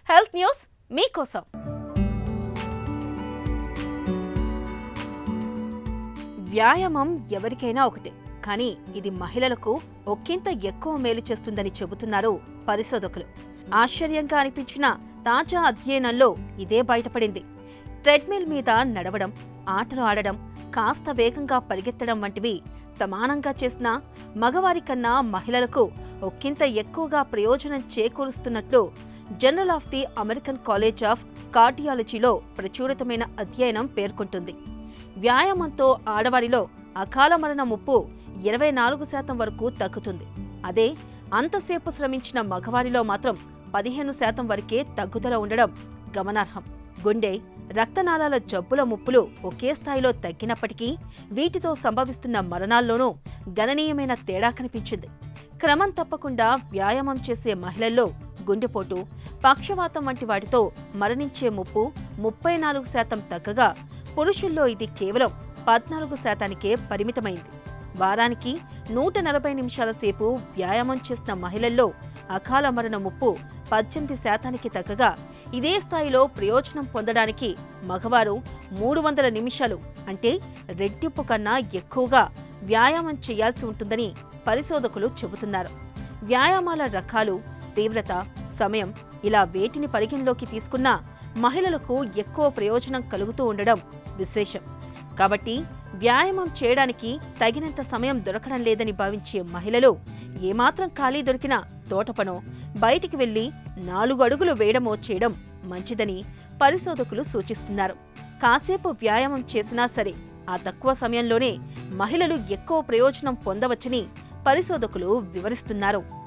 health news మీకోసం వ్యాయామం ఎవరికైనా ఒకటే కానీ ఇది మహిళలకు ఒక్కింత ఎక్కువ మేలు చేస్తుందని చెబుతున్నారు పరిశోధకులు ఆశ్చర్యంగా అనిపించిన తాజా అధ్యయనంలో ఇదే బయటపడింది ట్రెడ్మిల్ మీద నడవడం ఆటలు ఆడడం కాస్త వేగంగా పరిగెత్తడం వంటివి సమానంగా చేసిన మగవారి కన్నా మహిళలకు ఒక్కింత ఎక్కువగా ప్రయోజనం చేకూరుస్తున్నట్లు general of the American college of కార్డియాలజీలో ప్రచురితమైన అధ్యయనం పేర్కొంటుంది వ్యాయామంతో ఆడవారిలో అకాల మరణ ముప్పు ఇరవై నాలుగు శాతం వరకు తగ్గుతుంది అదే అంతసేపు శ్రమించిన మగవారిలో మాత్రం పదిహేను శాతం వరకే తగ్గుదల ఉండడం గమనార్హం గుండె రక్తనాళాల జబ్బుల ముప్పులు ఒకే స్థాయిలో తగ్గినప్పటికీ వీటితో సంభవిస్తున్న మరణాల్లోనూ గణనీయమైన తేడా కనిపించింది క్రమం తప్పకుండా వ్యాయామం చేసే మహిళల్లో గుండెపోటు పక్షవాతం వంటి వాటితో మరణించే ముప్పు ముప్పై నాలుగు శాతం తగ్గగా పురుషుల్లో ఇది కేవలం పద్నాలుగు శాతానికే పరిమితమైంది వారానికి నూట నలభై నిమిషాల సేపు వ్యాయామం చేసిన మహిళల్లో అకాల మరణ ముప్పు పద్దెనిమిది శాతానికి తగ్గగా ఇదే స్థాయిలో ప్రయోజనం పొందడానికి మగవారు మూడు వందల నిమిషాలు అంటే రెట్టింపు కన్నా ఎక్కువగా వ్యాయామం చేయాల్సి ఉంటుందని పరిశోధకులు చెబుతున్నారు వ్యాయామాల రకాలు తీవ్రత సమయం ఇలా వేటిని పరిగణలోకి తీసుకున్నా మహిళలకు ఎక్కువ ప్రయోజనం కలుగుతూ ఉండడం విశేషం కాబట్టి వ్యాయామం చేయడానికి తగినంత సమయం దొరకడం లేదని భావించే మహిళలు ఏమాత్రం ఖాళీ దొరికినా తోటపనో బయటికి వెళ్లి నాలుగు అడుగులు వేయడమో చేయడం మంచిదని పరిశోధకులు సూచిస్తున్నారు కాసేపు వ్యాయామం చేసినా సరే ఆ తక్కువ సమయంలోనే మహిళలు ఎక్కువ ప్రయోజనం పొందవచ్చని పరిశోధకులు వివరిస్తున్నారు